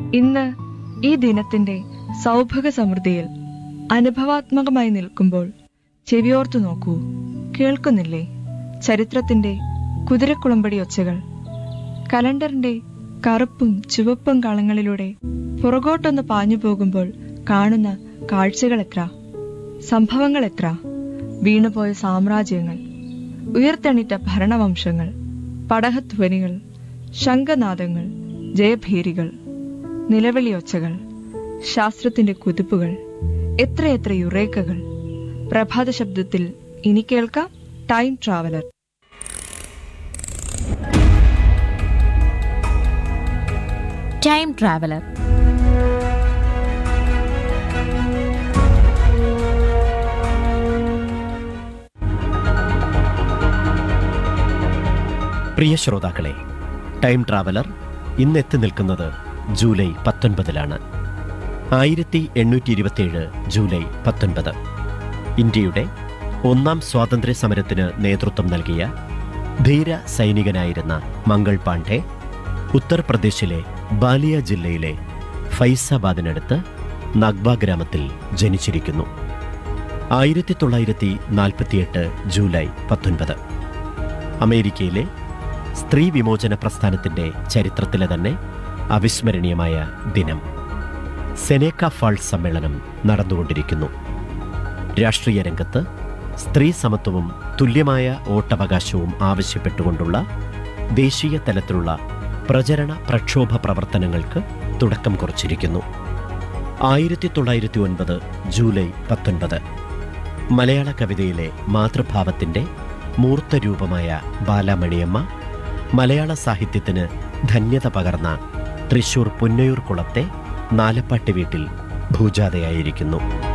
ഇന്ന് ഈ ദിനത്തിന്റെ സൗഭഗ സമൃദ്ധിയിൽ അനുഭവാത്മകമായി നിൽക്കുമ്പോൾ ചെവിയോർത്തു നോക്കൂ കേൾക്കുന്നില്ലേ ചരിത്രത്തിന്റെ കുതിരക്കുളമ്പടി ഒച്ചകൾ കലണ്ടറിന്റെ കറുപ്പും ചുവപ്പും കളങ്ങളിലൂടെ പുറകോട്ടൊന്ന് പാഞ്ഞു പോകുമ്പോൾ കാണുന്ന കാഴ്ചകൾ എത്ര സംഭവങ്ങൾ എത്ര വീണുപോയ സാമ്രാജ്യങ്ങൾ ഉയർത്തെണീറ്റ ഭരണവംശങ്ങൾ പടഹധ്വനികൾ ശംഖനാദങ്ങൾ ജയഭീരികൾ നിലവിളിയൊച്ചകൾ ശാസ്ത്രത്തിന്റെ കുതിപ്പുകൾ എത്രയെത്ര യുറേക്കകൾ പ്രഭാത ശബ്ദത്തിൽ ഇനി കേൾക്കാം ടൈം ട്രാവലർ ടൈം ട്രാവലർ പ്രിയ ശ്രോതാക്കളെ ടൈം ട്രാവലർ ഇന്ന് എത്തി നിൽക്കുന്നത് ജൂലൈ പത്തൊൻപതിലാണ് ആയിരത്തി എണ്ണൂറ്റി ഇരുപത്തിയേഴ് ജൂലൈ പത്തൊൻപത് ഇന്ത്യയുടെ ഒന്നാം സ്വാതന്ത്ര്യ സമരത്തിന് നേതൃത്വം നൽകിയ ധീര സൈനികനായിരുന്ന മംഗൾ പാണ്ഡെ ഉത്തർപ്രദേശിലെ ബാലിയ ജില്ലയിലെ ഫൈസാബാദിനടുത്ത് നഗ്ബ ഗ്രാമത്തിൽ ജനിച്ചിരിക്കുന്നു ആയിരത്തി തൊള്ളായിരത്തി നാൽപ്പത്തിയെട്ട് ജൂലൈ പത്തൊൻപത് അമേരിക്കയിലെ സ്ത്രീ വിമോചന പ്രസ്ഥാനത്തിന്റെ ചരിത്രത്തിലെ തന്നെ അവിസ്മരണീയമായ ദിനം സെനേക്ക ഫാൾസ് സമ്മേളനം നടന്നുകൊണ്ടിരിക്കുന്നു രാഷ്ട്രീയ രംഗത്ത് സ്ത്രീ സമത്വവും തുല്യമായ വോട്ടവകാശവും ആവശ്യപ്പെട്ടുകൊണ്ടുള്ള ദേശീയ തലത്തിലുള്ള പ്രചരണ പ്രക്ഷോഭ പ്രവർത്തനങ്ങൾക്ക് തുടക്കം കുറിച്ചിരിക്കുന്നു ആയിരത്തി തൊള്ളായിരത്തി ഒൻപത് ജൂലൈ പത്തൊൻപത് മലയാള കവിതയിലെ മാതൃഭാവത്തിന്റെ മൂർത്തരൂപമായ ബാലാമണിയമ്മ മലയാള സാഹിത്യത്തിന് ധന്യത പകർന്ന തൃശൂർ പുന്നയൂർ കുളത്തെ നാലപ്പാട്ട് വീട്ടിൽ ഭൂജാതയായിരിക്കുന്നു